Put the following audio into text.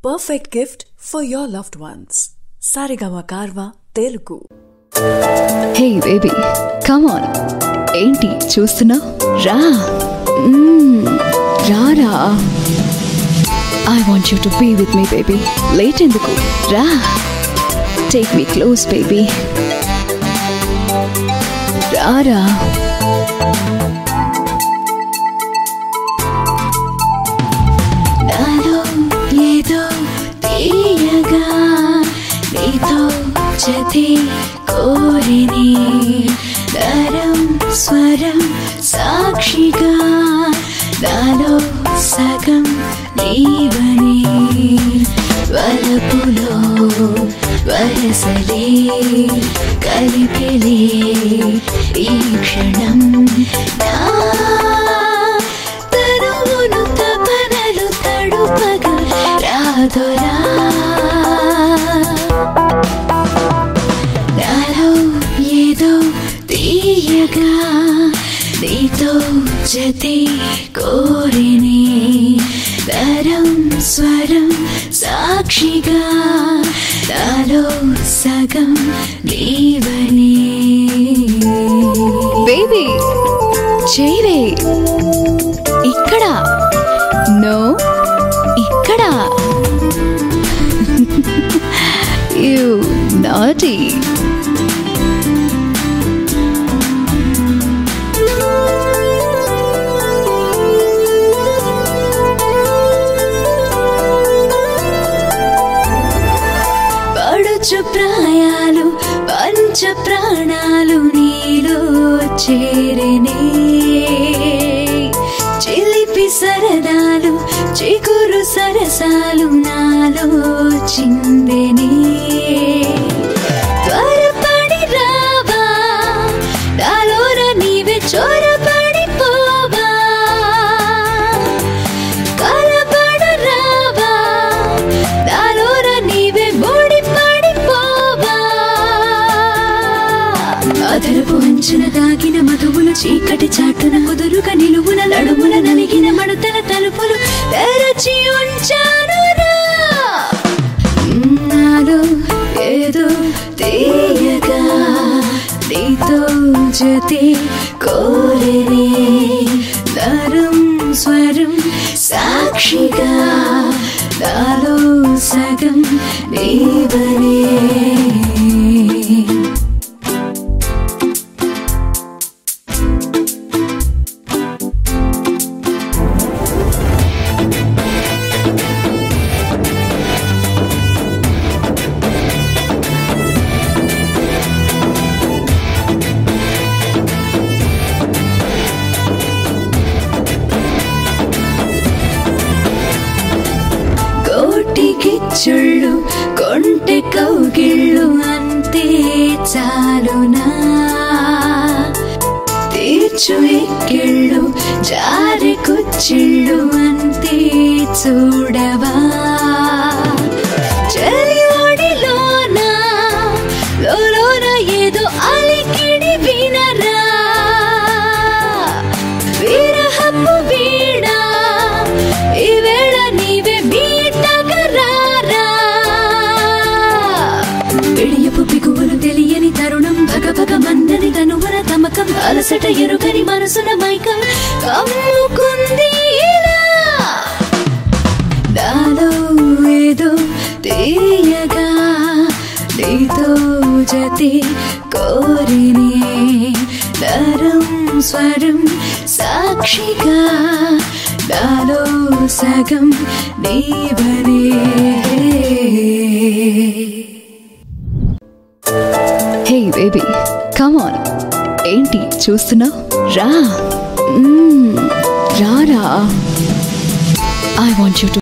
perfect gift for your loved ones. Sarigama Karva Telugu. Hey baby come on ఏంటి చూస్తున్నావు రా మ్మ్, రా రా I want you to be with me baby late ఎందుకు రా టేక్ మీ క్లోజ్ బేబీ రా రా నాలో ఏదో తీయగా నీతో జతి కోరిని నరం స్వరం సాక్షిగా నాలో సగం నీవని వలపులో వరసలే కలిపిలే ఈ క్షణం నా తరువును తపనలు తడుపగా రాదురా నాలో ఏదో తీయగా నీతో జతి కోరిని తరం స్వరం సాక్షిగా నాలో సగం నీవని బేబీ చేయవే ఇక్కడ నో ఇక్కడ యు నాటీ పడుచు ప్రాయాలు పంచ ప్రాణాలు నీలో చేరినే చిలిపి సరదాలు చిగురు సరసాలు నాలో చిందెనే త్వరపడి రావా నాలోన నీవే చొరపడి పోవా కలబడ రావా నాలోన నీవే ముడి పడిపోవా అదరపు అంచున దాగిన మధువులు చీకటి చాటున కుదురుగా నిలువున నడుమున నలిగిన మడతల తలుపులు తెరచి ఉంచాను నాలో ఏదో తీయగా నీతో జతి కోరినే నరం స్వరం సాక్షిగా నాలో సగం నీవనే కోటికిచ్చుళ్ళు కొంటె కౌగిళ్ళు అంతే చాలునా తీర్చు ఎక్కిళ్ళు జారి కుచ్చిళ్ళు అంతే చూడవా చలి ఒడిలోన లోలోన ఏదో అలికిడి వినరా విరహపు వీణ ఈవేళ నీవే మీటగరారా విడియపు పిగువులు తెలియని తరుణం భగ భగ మందని తనువన తమకం అలసట ఎరుగని మనసున మైకం కమ్ముకుంది ఇలా నాలో ఏదో తీయగా నీతో జతి కోరినే నరం స్వరం సాక్షిగా నాలో సగం నీవనే హే బేబీ కమ్ ఆన్ ఏంటి చూస్తున్నావు రా మ్మ్, రా రా ఐ వాంట్ యూ టు